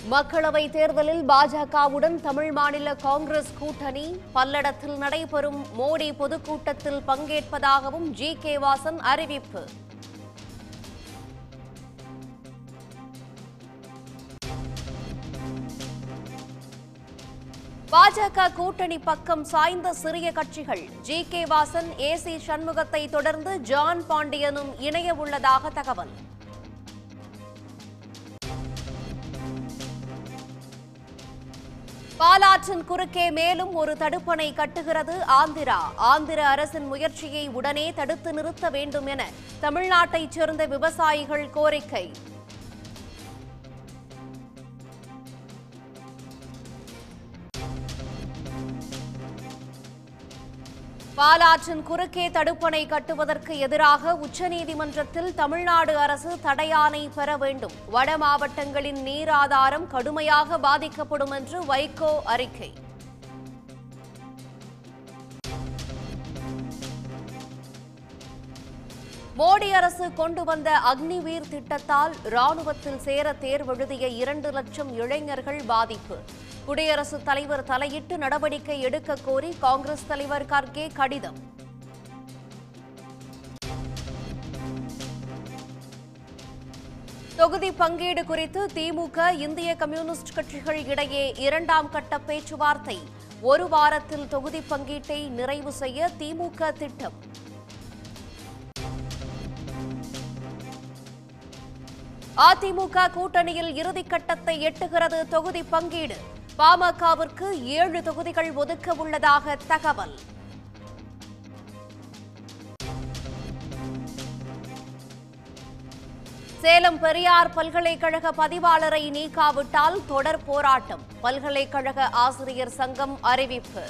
மக்களவை தேர்தலில் பாஜகவுடன் தமிழ் மாநில காங்கிரஸ் கூட்டணி பல்லடத்தில் நடைபெறும் மோடி பொதுக்கூட்டத்தில் பங்கேற்பதாகவும் ஜி கே வாசன் அறிவிப்பு பாஜக கூட்டணி பக்கம் சாய்ந்த சிறிய கட்சிகள் ஜி கே வாசன் ஏ சி சண்முகத்தை தொடர்ந்து ஜான் பாண்டியனும் இணைய உள்ளதாக தகவல் பாலாற்றின் குறுக்கே மேலும் ஒரு தடுப்பணை கட்டுகிறது ஆந்திரா ஆந்திர அரசின் முயற்சியை உடனே தடுத்து நிறுத்த வேண்டும் என தமிழ்நாட்டைச் சேர்ந்த விவசாயிகள் கோரிக்கை பாலாற்றின் குறுக்கே தடுப்பணை கட்டுவதற்கு எதிராக உச்சநீதிமன்றத்தில் தமிழ்நாடு அரசு தடையாணை பெற வேண்டும் வட மாவட்டங்களின் நீர் ஆதாரம் கடுமையாக பாதிக்கப்படும் என்று வைகோ அறிக்கை மோடி அரசு கொண்டு வந்த அக்னிவீர் திட்டத்தால் ராணுவத்தில் சேர தேர்வெழுதிய இரண்டு லட்சம் இளைஞர்கள் பாதிப்பு குடியரசுத் தலைவர் தலையிட்டு நடவடிக்கை எடுக்க கோரி காங்கிரஸ் தலைவர் கர்கே கடிதம் தொகுதி பங்கீடு குறித்து திமுக இந்திய கம்யூனிஸ்ட் கட்சிகள் இடையே இரண்டாம் கட்ட பேச்சுவார்த்தை ஒரு வாரத்தில் தொகுதி பங்கீட்டை நிறைவு செய்ய திமுக திட்டம் அதிமுக கூட்டணியில் இறுதிக்கட்டத்தை எட்டுகிறது தொகுதி பங்கீடு பாமகவிற்கு ஏழு தொகுதிகள் ஒதுக்க உள்ளதாக தகவல் சேலம் பெரியார் பல்கலைக்கழக பதிவாளரை நீக்காவிட்டால் தொடர் போராட்டம் பல்கலைக்கழக ஆசிரியர் சங்கம் அறிவிப்பு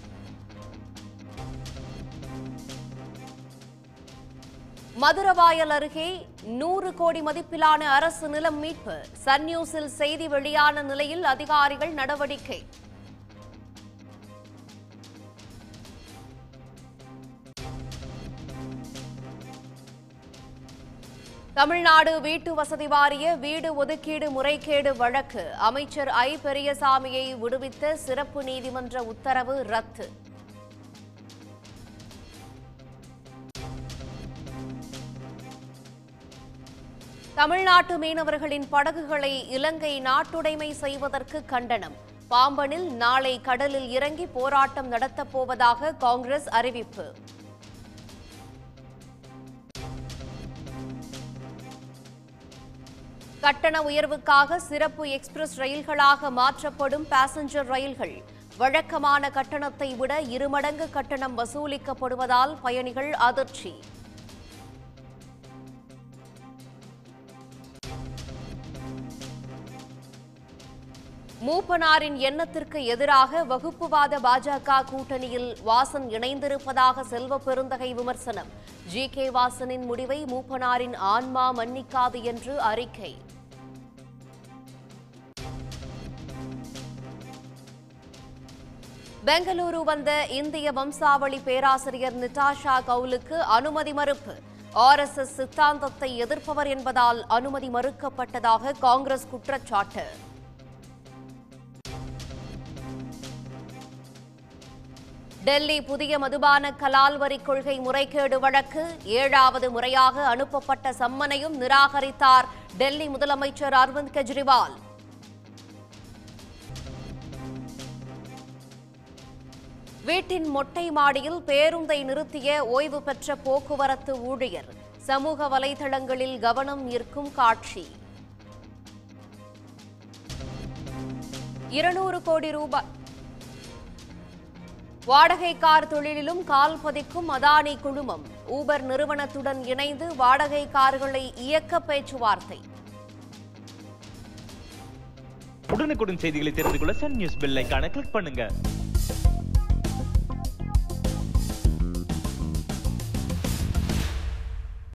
மதுரவாயல் அருகே நூறு கோடி மதிப்பிலான அரசு நிலம் மீட்பு சன் நியூஸில் செய்தி வெளியான நிலையில் அதிகாரிகள் நடவடிக்கை தமிழ்நாடு வீட்டு வசதி வாரிய வீடு ஒதுக்கீடு முறைகேடு வழக்கு அமைச்சர் ஐ பெரியசாமியை விடுவித்த சிறப்பு நீதிமன்ற உத்தரவு ரத்து தமிழ்நாட்டு மீனவர்களின் படகுகளை இலங்கை நாட்டுடைமை செய்வதற்கு கண்டனம் பாம்பனில் நாளை கடலில் இறங்கி போராட்டம் நடத்தப் போவதாக காங்கிரஸ் அறிவிப்பு கட்டண உயர்வுக்காக சிறப்பு எக்ஸ்பிரஸ் ரயில்களாக மாற்றப்படும் பாசஞ்சர் ரயில்கள் வழக்கமான கட்டணத்தை விட இருமடங்கு கட்டணம் வசூலிக்கப்படுவதால் பயணிகள் அதிர்ச்சி மூப்பனாரின் எண்ணத்திற்கு எதிராக வகுப்புவாத பாஜக கூட்டணியில் வாசன் இணைந்திருப்பதாக செல்வ பெருந்தகை விமர்சனம் ஜி கே வாசனின் முடிவை மூப்பனாரின் ஆன்மா மன்னிக்காது என்று அறிக்கை பெங்களூரு வந்த இந்திய வம்சாவளி பேராசிரியர் நிட்டாஷா கவுலுக்கு அனுமதி மறுப்பு ஆர்எஸ்எஸ் சித்தாந்தத்தை எதிர்ப்பவர் என்பதால் அனுமதி மறுக்கப்பட்டதாக காங்கிரஸ் குற்றச்சாட்டு டெல்லி புதிய மதுபான கலால் வரி கொள்கை முறைகேடு வழக்கு ஏழாவது முறையாக அனுப்பப்பட்ட சம்மனையும் நிராகரித்தார் டெல்லி முதலமைச்சர் அரவிந்த் கெஜ்ரிவால் வீட்டின் மொட்டை மாடியில் பேருந்தை நிறுத்திய ஓய்வு பெற்ற போக்குவரத்து ஊழியர் சமூக வலைதளங்களில் கவனம் ஈர்க்கும் காட்சி இருநூறு கோடி ரூபாய் வாடகை கார் தொழிலிலும் கால் பதிக்கும் அதானி குழுமம் ஊபர் நிறுவனத்துடன் இணைந்து வாடகை கார்களை இயக்க பேச்சுவார்த்தை உடனுக்குடன் செய்திகளை தெரிந்து கொள்ள சன் நியூஸ் பெல் ஐகானை கிளிக் பண்ணுங்க